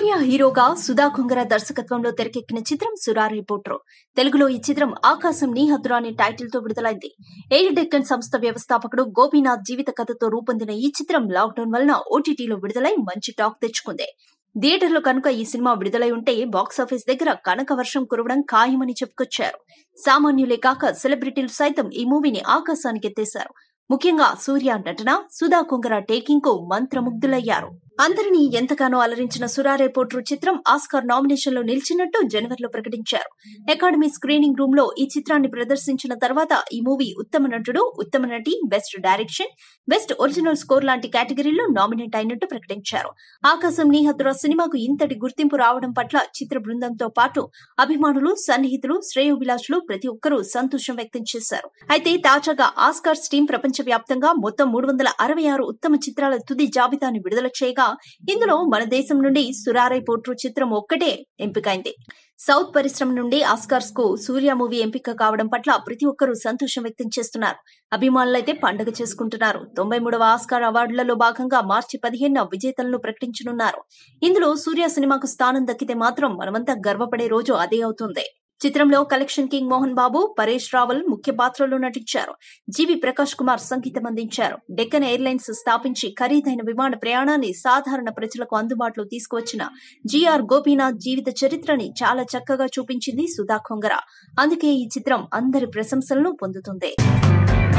సూర్య హీరోగా సుధా కుంగర దర్శకత్వంలో తెరకెక్కిన చిత్రం సురారి పోట్రో తెలుగులో ఈ చిత్రం ఆకాశం నీ హద్దురా అనే టైటిల్ తో విడుదలైంది ఎయిర్ డెక్కన్ సంస్థ వ్యవస్థాపకుడు గోపీనాథ్ జీవిత కథతో రూపొందిన ఈ చిత్రం లాక్డౌన్ వలన ఓటీటీలో విడుదలై మంచి టాక్ తెచ్చుకుంది థియేటర్లో కనుక ఈ సినిమా విడుదలై ఉంటే బాక్సాఫీస్ దగ్గర కనక వర్షం కురవడం ఖాయమని చెప్పుకొచ్చారు సామాన్యులే కాక సెలబ్రిటీలు సైతం ఈ మూవీని ఆకాశానికి ఎత్తేశారు ముఖ్యంగా సూర్య నటన సుధా కుంగర టేకింగ్ కు మంత్రముగ్ధులయ్యారు అందరినీ ఎంతగానో అలరించిన సురారే పోట్రు చిత్రం ఆస్కార్ నామినేషన్ లో నిలిచినట్టు జనవరిలో ప్రకటించారు అకాడమీ స్క్రీనింగ్ రూమ్ లో ఈ చిత్రాన్ని ప్రదర్శించిన తర్వాత ఈ మూవీ ఉత్తమ నటుడు ఉత్తమ నటి best direction best original score లాంటి కేటగిరీలో నామినేట్ అయినట్టు ప్రకటించారు ఆకాశం నీహతుర సినిమాకు ఇంతటి గుర్తింపు రావడం పట్ల చిత్ర బృందంతో పాటు అభిమానులు సన్నిహితులు శ్రేయోభిలాషులు ప్రతి ఒక్కరూ సంతోషం వ్యక్తం చేశారు అయితే తాజాగా ఆస్కార్స్ టీం ప్రపంచవ్యాప్తంగా మొత్తం మూడు వందల అరవై ఆరు ఉత్తమ చిత్రాల తుది జాబితాని విడుదల చేయగా ఇందులో మన దేశం నుండి సురారై పోట్రు చిత్రం ఒక్కటే ఎంపికైంది సౌత్ పరిశ్రమ నుండి ఆస్కార్స్ కు సూర్య మూవీ ఎంపిక కావడం పట్ల ప్రతి ఒక్కరూ సంతోషం వ్యక్తం చేస్తున్నారు అభిమానులైతే పండగ చేసుకుంటున్నారు తొంభై మూడవ ఆస్కార్ అవార్డులలో భాగంగా మార్చి పదిహేనున విజేతలను ప్రకటించనున్నారు ఇందులో సూర్య సినిమాకు స్థానం దక్కితే మాత్రం మనమంతా గర్వపడే రోజు అదే అవుతుంది చిత్రంలో కలెక్షన్ కింగ్ మోహన్ బాబు పరేష్ రావల్ ముఖ్య పాత్రలో నటించారు జీవి ప్రకాష్ కుమార్ సంగీతం అందించారు డెక్కన్ ఎయిర్లైన్స్ స్థాపించి ఖరీదైన విమాన ప్రయాణాన్ని సాధారణ ప్రజలకు అందుబాటులో తీసుకువచ్చిన జిఆర్ గోపీనాథ్ జీవిత చరిత్రని చాలా చక్కగా చూపించింది సుధా కొంగర అందుకే ఈ చిత్రం అందరి ప్రశంసలను పొందుతుంది